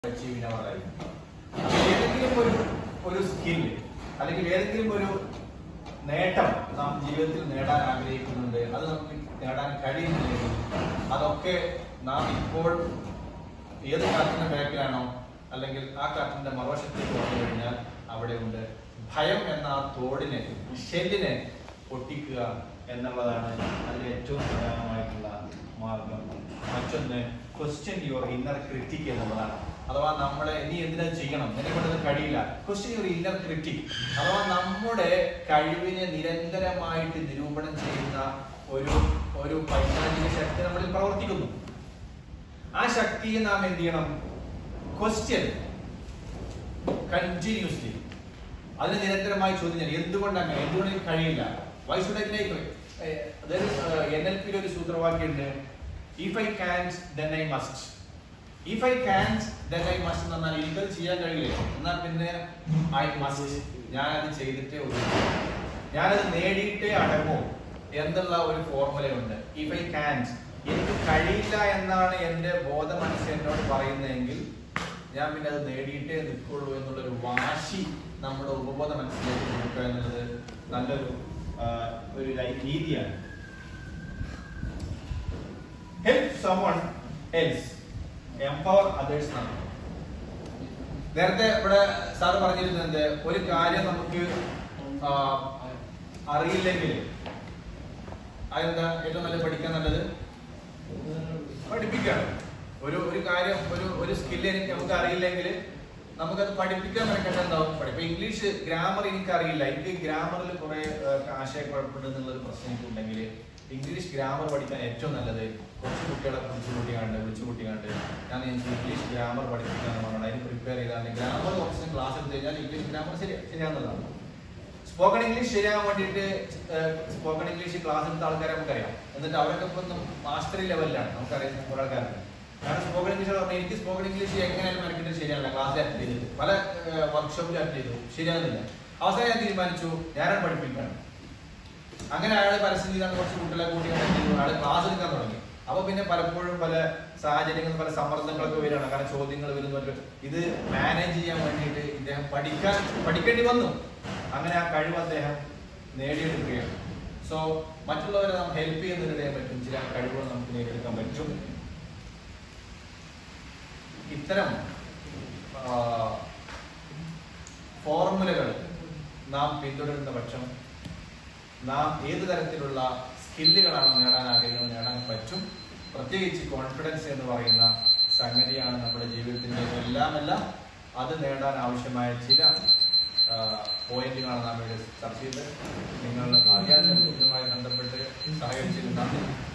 achieve പറയാം ഏതെങ്കിലും ഒരു ഒരു സ്കിൽ അല്ലെങ്കിൽ ഏതെങ്കിലും ഒരു നേട്ടം നാം ജീവിതത്തിൽ നേടാൻ ആഗ്രഹിക്കുന്നുണ്ട് അത് നമുക്ക് നേടാൻ കഴിയുന്നില്ലെങ്കിൽ അതൊക്കെ നാം ഇപ്പോൾ ഏത് കാറ്റിന്റെ ബാക്കിലാണോ അല്ലെങ്കിൽ ആ കാറ്റിന്റെ മറുവശത്തേക്ക് വന്നു കഴിഞ്ഞാൽ അവിടെ ഉണ്ട് ഭയം എന്ന ആ തോടിനെ ഷെല്ലിനെ പൊട്ടിക്കുക എന്നുള്ളതാണ് അതിൽ ഏറ്റവും പ്രധാനമായിട്ടുള്ള മാർഗം മറ്റൊന്ന് ക്വസ്റ്റ്യൻ യുവർ ഇന്നർ ക്രിറ്റിക് എന്നുള്ളതാണ് അഥവാ നമ്മളെ നീ എന്തിനാ ചെയ്യണം നിന്നെ കൊണ്ടത് കഴിയില്ല ക്വസ്റ്റ്യൻ യുവർ ഇന്നർ ക്രിറ്റിക് അഥവാ നമ്മുടെ കഴിവിനെ നിരന്തരമായിട്ട് നിരൂപണം ചെയ്യുന്ന ഒരു ഒരു പൈശാചിക ശക്തി നമ്മളിൽ പ്രവർത്തിക്കുന്നു ആ ശക്തിയെ നാം എന്ത് ചെയ്യണം ക്വസ്റ്റ്യൻ കണ്ടിന്യൂസ്ലി അതിന് നിരന്തരമായി ചോദ്യം ചെയ്യണം എന്തുകൊണ്ട് അങ്ങനെ എന്തുകൊണ്ട് എനിക്ക് കഴിയില്ല why should I like N L പിയിൽ ഒരു സൂത്രവാക്യം ഉണ്ട് if I can't then I must if I can't then I must എന്ന് പറഞ്ഞാൽ എനിക്കത് ചെയ്യാൻ കഴിയില്ല എന്നാൽ പിന്നെ ഐ മസ്റ്റ് ഞാനത് ചെയ്തിട്ടേ ഉള്ളൂ ഞാനത് നേടിയിട്ടേ അടങ്ങൂ എന്നുള്ള ഒരു ഫോർമുലയുണ്ട് ഇഫ് ഐ കാൻസ് എനിക്ക് കഴിയില്ല എന്നാണ് എൻ്റെ ബോധ മനസ്സ് എന്നോട് പറയുന്നതെങ്കിൽ ഞാൻ പിന്നെ അത് നേടിയിട്ടേ നിൽക്കുള്ളൂ എന്നുള്ളൊരു വാശി നമ്മുടെ ഉപബോധ മനസ്സിലേക്ക് കൊടുക്കുക എന്നുള്ളത് നല്ലൊരു ആ, ഒരു ലൈ- രീതിയാണ് help someone else empower others എന്നാണ് നേരത്തെ ഇവിടെ സാറ് പറഞ്ഞിരുന്നത് ഒരു കാര്യം നമുക്ക് ആ, അറിയില്ലെങ്കിൽ അതെന്താ ഏറ്റവും നല്ല പഠിക്കാൻ നല്ലത് പഠിപ്പിക്കണം ഒരു ഒരു കാര്യം ഒരു ഒരു സ്കില്ല് എനിക്ക് നമുക്ക് അറിയില്ലെങ്കിൽ നമുക്കത് പഠിപ്പിക്കാൻ മെനക്കെട്ട് എന്താവും പഠിപ്പം ഇംഗ്ലീഷ് ഗ്രാമർ എനിക്ക് അറിയില്ല എനിക്ക് ഗ്രാമറിൽ കുറെ ആശയക്കുഴപ്പമുണ്ട് എന്നുള്ളൊരു പ്രശ്നം എനിക്കുണ്ടെങ്കിൽ ഇംഗ്ലീഷ് ഗ്രാമർ പഠിക്കാൻ ഏറ്റവും നല്ലത് കുറച്ച് കുട്ടികളെ വിളിച്ചു കൂട്ടിയാണ്ട് വിളിച്ചു കൂട്ടിയാണ്ട് ഞാൻ എനിക്ക് ഇംഗ്ലീഷ് ഗ്രാമർ പഠിപ്പിക്കാന്ന് പറഞ്ഞാൽ അതിന് പ്രിപ്പയർ ചെയ്താൽ ഗ്രാമർ കുറച്ച് ക്ലാസ് എടുത്തു കഴിഞ്ഞാൽ ഇംഗ്ലീഷ് ഗ്രാമർ ശരി ശരിയാകുന്നതാണ് സ്പോക്കൺ ഇംഗ്ലീഷ് ശരിയാകാൻ വേണ്ടിയിട്ട് സ്പോക്കൺ ഇംഗ്ലീഷ് ക്ലാസ് എടുത്ത ആൾക്കാരെ നമുക്കറിയാം എന്നിട്ട് അവരൊക്കെ ഇപ്പം മാസ്റ്ററി ലെവലിലാണ് നമുക്കറിയാം കുറെ ആൾക്കാരുണ്ട് കാരണം സ്പോക്കൺ ഇംഗ്ലീഷ് പറഞ്ഞാൽ എനിക്ക് സ്പോക്കൺ ഇംഗ്ലീഷ് എങ്ങനെയാലും മെനക്കിട്ട് ശരിയല്ല ക്ലാസ്സിൽ അറ്റൻഡ് ചെയ്തിട്ട് പല വർക്ക്ഷോപ്പിൽ അറ്റൻഡ് ചെയ്തു ശരിയാകുന്നില്ല അവസാനം ഞാൻ തീരുമാനിച്ചു ഞാനാണ് പഠിപ്പിക്കണം അങ്ങനെ അയാൾ പരസ്യം ചെയ്താണ് കുറച്ച് കുട്ടികളെ കൂട്ടി കണ്ടു അയാൾ ക്ലാസ് എടുക്കാൻ തുടങ്ങി അപ്പൊ പിന്നെ പലപ്പോഴും പല സാഹചര്യങ്ങളും പല സമ്മർദ്ദങ്ങളൊക്കെ വരികയാണ് കാരണം ചോദ്യങ്ങൾ വരുന്നു ഇത് മാനേജ് ചെയ്യാൻ വേണ്ടിയിട്ട് ഇദ്ദേഹം പഠിക്കാൻ പഠിക്കേണ്ടി വന്നു അങ്ങനെ ആ കഴിവ് അദ്ദേഹം നേടിയെടുക്കുകയാണ് സോ മറ്റുള്ളവരെ നാം ഹെൽപ്പ് ചെയ്യുന്നതിനിടെ പറ്റും ചില കഴിവുകൾ നമുക്ക് നേടിയെടുക്കാൻ പറ്റും ഇത്തരം ഫോർമുലകൾ നാം പിന്തുടരുന്ന പക്ഷം നാം ഏത് തരത്തിലുള്ള സ്കില്ലുകളാണ് നേടാൻ ആഗ്രഹിക്കുന്നത് നേടാൻ പറ്റും പ്രത്യേകിച്ച് കോൺഫിഡൻസ് എന്ന് പറയുന്ന സംഗതിയാണ് നമ്മുടെ ജീവിതത്തിന്റെ എല്ലാം എല്ലാം അത് നേടാൻ ആവശ്യമായ ചില പോയിന്റുകളാണ് നാം ഇവിടെ ചർച്ച ചെയ്തത് നിങ്ങൾ അറിയാൻ ബന്ധപ്പെട്ട് സഹകരിച്ചിരുന്ന